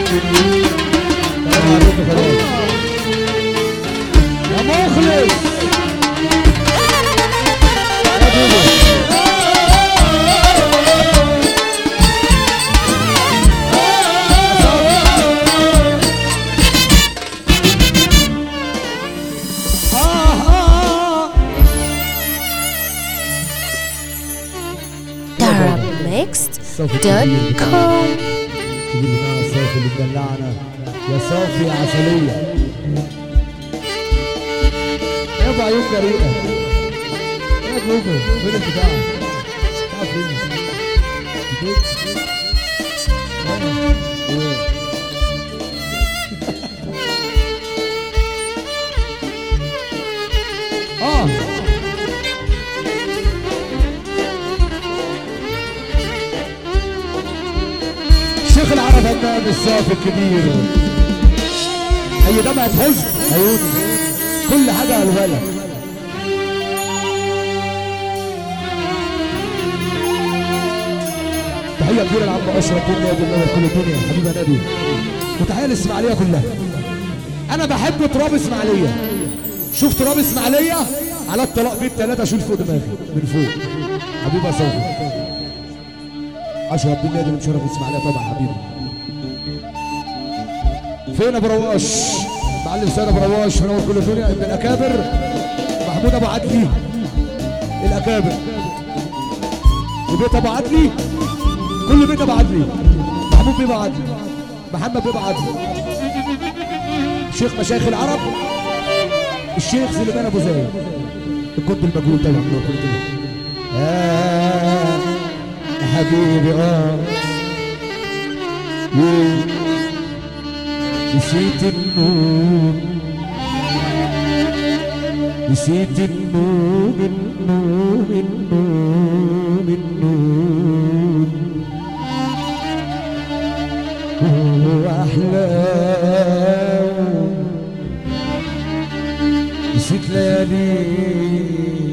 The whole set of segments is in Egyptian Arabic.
يا مخلص يا بوبو آه آه darabmixed.com تجيب لنا صوفي اللي تدلعنا يا صوفي يا عسلية يابا عيون جريئة يا جوجو فين البتاع؟ بتاع فين؟ البيت؟ آه. إيه. اه شيخ العرب همام الصافي الكبير هي دمعة حزن عيوني كل حاجة قالها لك تحية كبيرة لعم أشرف بن نادي الله كل الدنيا حبيبي نادي وتحية للإسماعيلية كلها أنا بحب تراب إسماعيلية شوف تراب إسماعيلية على الطلاق بيت ثلاثة شيل فوق دماغي من فوق حبيبي يا صوفي اشرف بن نادي مشرف اسماعيليه طبعا حبيبي فين ابو رواش معلم سيد ابو رواش منور كل الدنيا ابن الاكابر محمود ابو عدلي الاكابر وبيت ابو عدلي كل بيت ابو عدلي محمود بيبقى عدلي محمد بيبقى عدلي شيخ مشايخ العرب الشيخ سليمان ابو زايد الكنت المجهول طبعا منور كل الدنيا آه يا حبيبي اه مم. نسيت النور نسيت النور النور النور النور وأحلام نسيت ليالي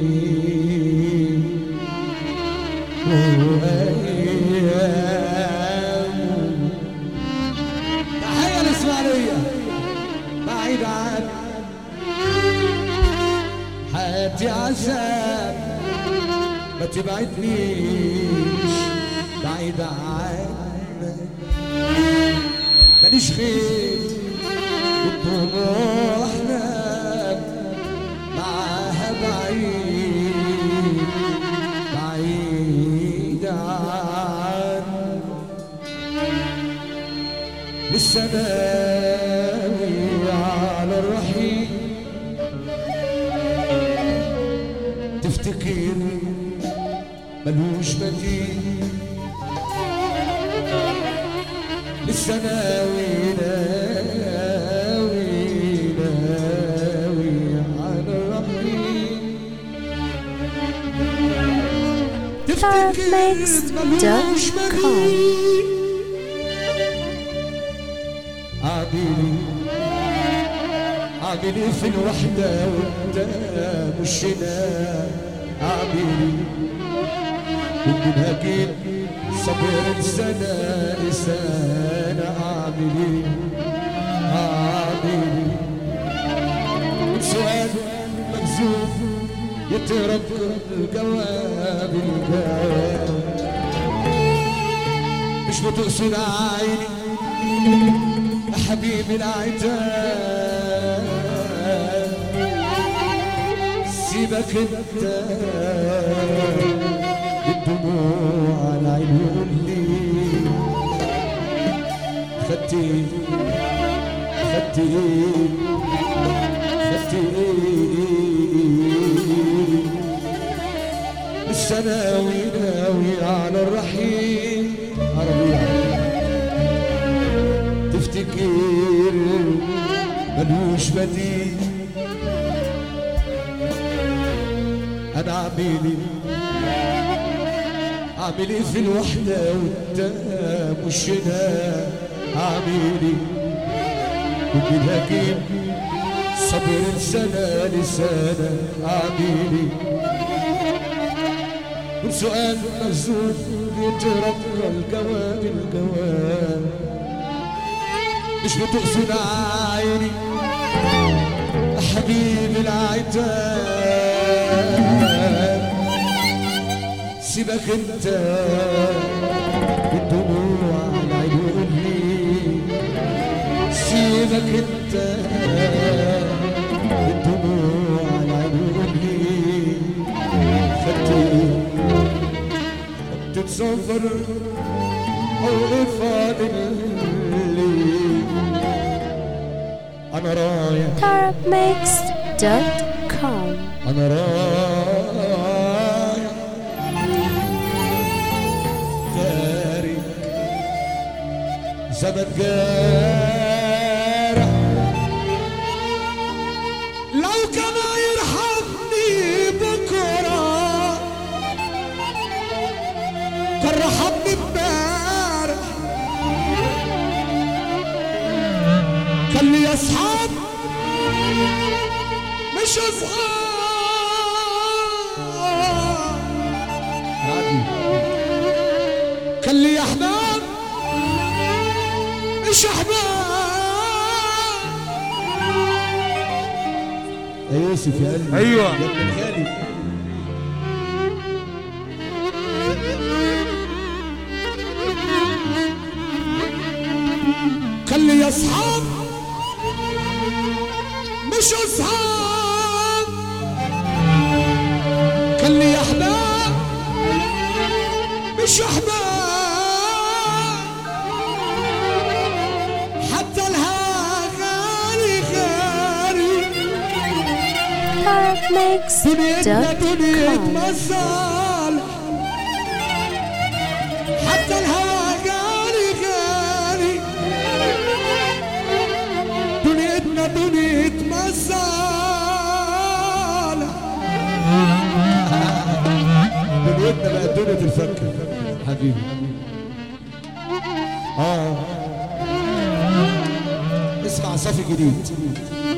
وأيام تحية الإسماعيلية بعيد عن حياتي عذاب ما تبعدنيش بعيد عنك ماليش غير وطموحنا معاها بعيد بعيد عنك لسه ناوي على الرحيل تفتكر ملوش بديل لسه ناوي ناوي ناوي على الرحيل تفتكر ملوش darabmixed.com بديل عاملي عاملي في الوحدة وانت مش هنا عاملي ومنها جيت صبر سنة لسنة عاملي عاملي سؤال مكذوب يترك الجواب الجواب مش بتقصد عيني يا حبيبي العتاب سيبك انت الدموع على عيون لي خدت ايه خدت ايه خدت ايه لسه ناوي ناوي على الرحيل عربي تفتكر ملوش بديل انا عاملي عاملي في الوحدة وانت مش هنا عاملي وبالهجين صبر سنة لسنة عاملي والسؤال مهزوم يترقى الجواب الجواب مش بتقصد عيني حبيبي العتاب سيبك انت بالدموع على عيوني سيبك انت بالدموع على عيوني خدتني تتصفر او فاضل لي انا رايح tarabmix.com انا رايح داري زمن جارح لو كان يرحمني بكره كان رحمني امبارح كان لي اصحاب مش اصحاب كان لي احباب مش احباب يا يوسف يا قلبي أيوة. يا ابن الغالي كان لي اصحاب مش اصحاب كان لي احباب مش احباب حتى الها غالي غالي دنيتنا دنيا tarabmix.com مصالح حتى الهوى غالي غالي دنيتنا دنيا مصالح دنيتنا بقت دنيا الفكر حبيبي اه اسمع صافي جديد